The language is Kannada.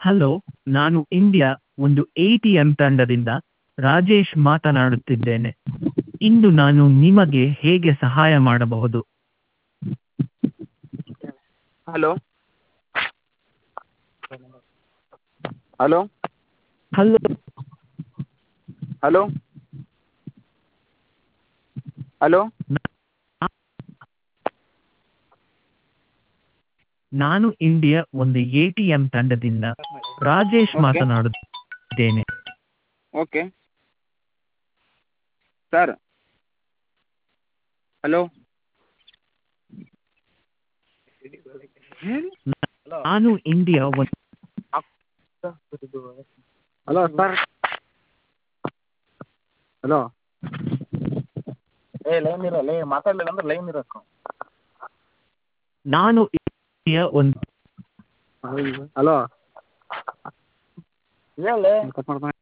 ಹಲೋ ನಾನು ಇಂಡಿಯಾ ಒಂದು ಎ ಟಿ ಎಂ ತಂಡದಿಂದ ರಾಜೇಶ್ ಮಾತನಾಡುತ್ತಿದ್ದೇನೆ ಇಂದು ನಾನು ನಿಮಗೆ ಹೇಗೆ ಸಹಾಯ ಮಾಡಬಹುದು hello hello hello hello hello ನಾನು ಇಂಡಿಯಾ ಒಂದು ಎ ಟಿ ಎಂ ತಂಡದಿಂದ ರಾಜೇಶ್ Okay. ಮಾತನಾಡುತ್ತಿದ್ದೇನೆ ಓಕೆ ಸರ್ ಹಲೋ ನಾನು ಇಂಡಿಯಾ ಒಂದು ಹಲೋ ಸರ್ ಹಲೋ ಏ ಲೈನ್ ಇರೋ ಲೇ ಮಾತಾಡಲಿಲ್ಲ ಅಂದ್ರೆ ಲೈನ್ ಇರಬೇಕು ನಾನು ಇಂಡಿಯಾ ಒಂದು ಹಲೋ ಹೇಳಿ ಕಟ್ ಮಾಡ್ತಾನೆ